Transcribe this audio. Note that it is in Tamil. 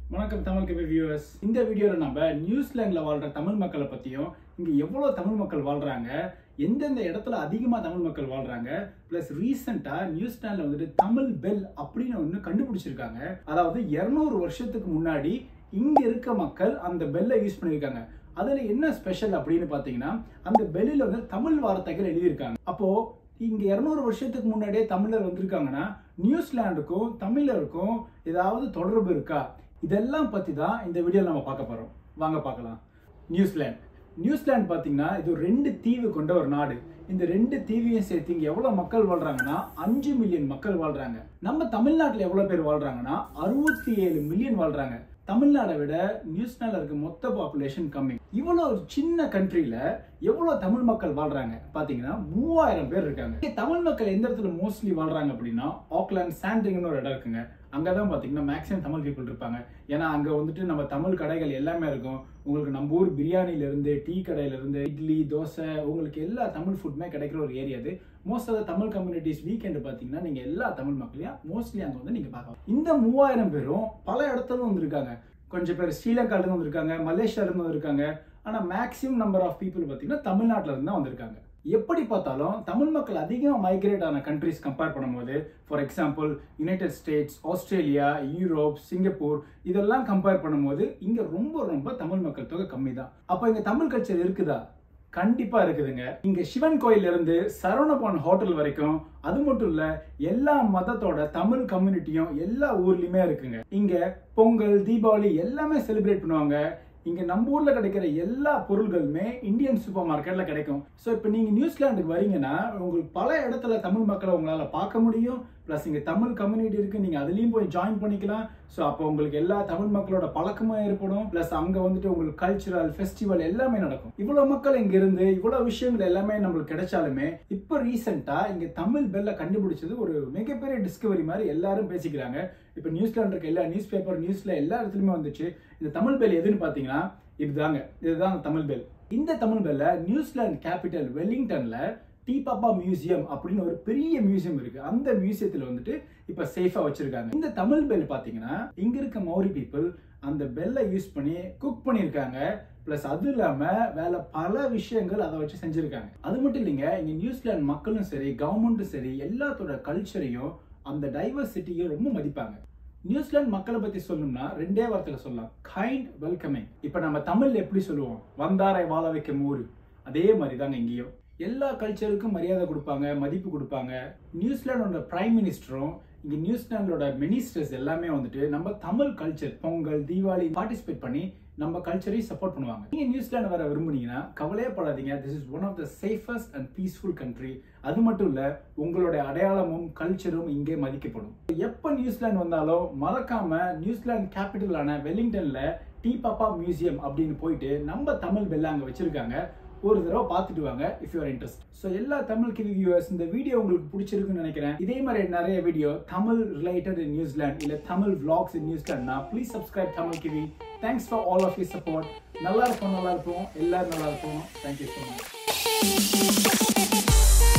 வணக்கம் தமிழ் கவி வியூவர்ஸ் இந்த வீடியோவில் நம்ம நியூசிலாண்டில் வாழ்கிற தமிழ் மக்களை பற்றியும் இங்கே எவ்வளோ தமிழ் மக்கள் வாழ்கிறாங்க எந்தெந்த இடத்துல அதிகமாக தமிழ் மக்கள் வாழ்கிறாங்க ப்ளஸ் ரீசெண்டாக நியூசிலாண்டில் வந்துட்டு தமிழ் பெல் அப்படின்னு ஒன்று கண்டுபிடிச்சிருக்காங்க அதாவது இரநூறு வருஷத்துக்கு முன்னாடி இங்கே இருக்க மக்கள் அந்த பெல்லை யூஸ் பண்ணியிருக்காங்க அதில் என்ன ஸ்பெஷல் அப்படின்னு பார்த்தீங்கன்னா அந்த பெல்லில் வந்து தமிழ் வார்த்தைகள் எழுதியிருக்காங்க அப்போது இங்கே இரநூறு வருஷத்துக்கு முன்னாடியே தமிழர் வந்திருக்காங்கன்னா நியூசிலாண்டுக்கும் தமிழருக்கும் ஏதாவது தொடர்பு இருக்கா இதெல்லாம் பற்றி தான் இந்த வீடியோவில் நம்ம பார்க்க போகிறோம் வாங்க பார்க்கலாம் நியூசிலாந்து நியூசிலாந்து பார்த்தீங்கன்னா இது ஒரு ரெண்டு தீவு கொண்ட ஒரு நாடு இந்த ரெண்டு தீவையும் சேர்த்து இங்கே எவ்வளோ மக்கள் வாழ்றாங்கன்னா அஞ்சு மில்லியன் மக்கள் வாழ்றாங்க நம்ம தமிழ்நாட்டில் எவ்வளோ பேர் வாழ்றாங்கன்னா அறுபத்தி ஏழு மில்லியன் வாழ்றாங்க தமிழ்நாடை விட நியூசிலாண்டில் இருக்க மொத்த பாப்புலேஷன் கம்மி இவ்வளோ ஒரு சின்ன கண்ட்ரியில் எவ்வளோ தமிழ் மக்கள் வாழ்றாங்க பார்த்தீங்கன்னா மூவாயிரம் பேர் இருக்காங்க இங்க தமிழ் மக்கள் எந்த இடத்துல மோஸ்ட்லி வாழ்றாங்க அப்படின்னா ஆக்லாந்து சாண்ட்ரிங்னு ஒரு இடம் இருக்குங்க அங்கே தான் பார்த்தீங்கன்னா மேக்ஸிமம் தமிழ் பீப்புள் இருப்பாங்க ஏன்னா அங்கே வந்துட்டு நம்ம தமிழ் கடைகள் எல்லாமே இருக்கும் உங்களுக்கு நம்ம ஊர் பிரியாணிலேருந்து டீ கடையிலேருந்து இட்லி தோசை உங்களுக்கு எல்லா தமிழ் ஃபுட்டுமே கிடைக்கிற ஒரு ஏரியா அது most of the Tamil communities weekend பார்த்தீங்கன்னா நீங்கள் எல்லா தமிழ் மக்களையும் மோஸ்ட்லி அங்கே வந்து நீங்கள் பார்க்கலாம் இந்த மூவாயிரம் பேரும் பல இடத்துல வந்திருக்காங்க கொஞ்சம் பேர் ஸ்ரீலங்காலேருந்து வந்திருக்காங்க மலேசியாலேருந்து வந்திருக்காங்க ஆனால் மேக்ஸிமம் நம்பர் ஆஃப் பீப்புள் பார்த்தீங்கன்னா தமிழ்நாட்டில் இருந்து தான் வந்திருக்காங்க எப்படி பார்த்தாலும் தமிழ் மக்கள் அதிகமாக மைக்ரேட் ஆன கண்ட்ரிஸ் கம்பேர் பண்ணும்போது for example United States Australia Europe Singapore இதெல்லாம் கம்பேர் பண்ணும்போது இங்கே ரொம்ப ரொம்ப தமிழ் மக்கள் தொகை கம்மி தான் அப்போ இங்கே தமிழ் கல்ச்சர் இருக்குதா கண்டிப்பா இருக்குதுங்க இங்க சிவன் கோயில்ல இருந்து சரவணபவன் ஹோட்டல் வரைக்கும் அது மட்டும் இல்ல எல்லா மதத்தோட தமிழ் கம்யூனிட்டியும் எல்லா ஊர்லயுமே இருக்குங்க இங்க பொங்கல் தீபாவளி எல்லாமே செலிப்ரேட் பண்ணுவாங்க இங்க நம்ம ஊர்ல கிடைக்கிற எல்லா பொருள்களுமே இந்தியன் சூப்பர் மார்க்கெட்ல கிடைக்கும் ஸோ இப்போ நீங்க நியூசிலாந்துக்கு வரீங்கன்னா உங்களுக்கு பல இடத்துல தமிழ் மக்களை உங்களால பார்க்க முடியும் ப்ளஸ் இங்க தமிழ் கம்யூனிட்டி இருக்கு நீங்க அதுலயும் போய் ஜாயின் பண்ணிக்கலாம் ஸோ அப்போ உங்களுக்கு எல்லா தமிழ் மக்களோட பழக்கமும் ஏற்படும் ப்ளஸ் அங்க வந்துட்டு உங்களுக்கு கல்ச்சுரல் ஃபெஸ்டிவல் எல்லாமே நடக்கும் இவ்வளவு மக்கள் இங்க இருந்து இவ்வளவு விஷயங்கள் எல்லாமே நம்மளுக்கு கிடைச்சாலுமே இப்போ ரீசெண்டா இங்க தமிழ் பெல்ல கண்டுபிடிச்சது ஒரு மிகப்பெரிய டிஸ்கவரி மாதிரி எல்லாரும் பேசிக்கிறாங்க இப்போ நியூஸ்லாண்ட் இருக்க எல்லா நியூஸ் பேப்பர் நியூஸ்ல எல்லா இடத்துலயுமே வந்துச்சு இந்த தமிழ் பெல் எதுன்னு பாத்தீங்கன்னா இதுதாங்க இதுதான் தமிழ் பெல் இந்த தமிழ் பெல்ல நியூசிலாந்து கேபிட்டல் வெல்லிங்டன்ல டீ பாப்பா மியூசியம் அப்படின்னு ஒரு பெரிய மியூசியம் இருக்கு அந்த மியூசியத்துல வந்துட்டு இப்ப சேஃபா வச்சிருக்காங்க இந்த தமிழ் பெல் பாத்தீங்கன்னா இங்க இருக்க மௌரி பீப்புள் அந்த பெல்லை யூஸ் பண்ணி குக் பண்ணியிருக்காங்க பிளஸ் அது இல்லாம வேலை பல விஷயங்கள் அதை வச்சு செஞ்சிருக்காங்க அது மட்டும் இல்லைங்க இங்க நியூசிலாந்து மக்களும் சரி கவர்மெண்ட்டும் சரி எல்லாத்தோட கல்ச்சரையும் அந்த டைவர்சிட்டியும் ரொம்ப மதிப்பாங்க நியூசிலாந்து மக்களை பத்தி சொல்லணும்னா ரெண்டே வார்த்தையில சொல்லலாம் கைண்ட் வெல்கமிங் இப்ப நம்ம தமிழ்ல எப்படி சொல்லுவோம் வந்தாரை வாழ வைக்கும் ஊரு அதே மாதிரி தாங்க இங்கேயும் எல்லா கல்ச்சருக்கும் மரியாதை கொடுப்பாங்க மதிப்பு கொடுப்பாங்க நியூசிலாண்டோட பிரைம் மினிஸ்டரும் இங்க நியூசிலாண்டோட மினிஸ்டர்ஸ் எல்லாமே வந்துட்டு நம்ம தமிழ் கல்ச்சர் பொங்கல் தீபாவளி பார்ட்டிசிபேட் பண்ணி நம்ம கல்ச்சரையும் சப்போர்ட் பண்ணுவாங்க நீங்க நியூசிலாந்து வர விரும்புனீங்கன்னா கவலையே படாதீங்க this is one of the safest and peaceful country அது மட்டும் இல்ல உங்களுடைய அடையாளமும் கல்ச்சரும் இங்கே மதிக்கப்படும் எப்ப நியூசிலாந்து வந்தாலும் மறக்காம நியூசிலாந்து கேபிட்டலான வெலிங்டன்ல டீ பாப்பா மியூசியம் அப்படின்னு போயிட்டு நம்ம தமிழ் பெல்ல அங்க வச்சிருக்காங்க ஒரு தடவை பார்த்துட்டு வாங்க இஃப் யூஆர் இன்ட்ரெஸ்ட் ஸோ எல்லா தமிழ் கிவி வியூவர்ஸ் இந்த வீடியோ உங்களுக்கு பிடிச்சிருக்குன்னு நினைக்கிறேன் இதே மாதிரி நிறைய video Tamil related in New Zealand இல்லை தமிழ் vlogs இன் நியூசிலாண்ட்னா please subscribe Tamil Kiwi thanks for all of you support நல்லா இருப்போம் நல்லா இருப்போம் எல்லாரும் நல்லா இருப்போம் தேங்க்யூ ஸோ மச்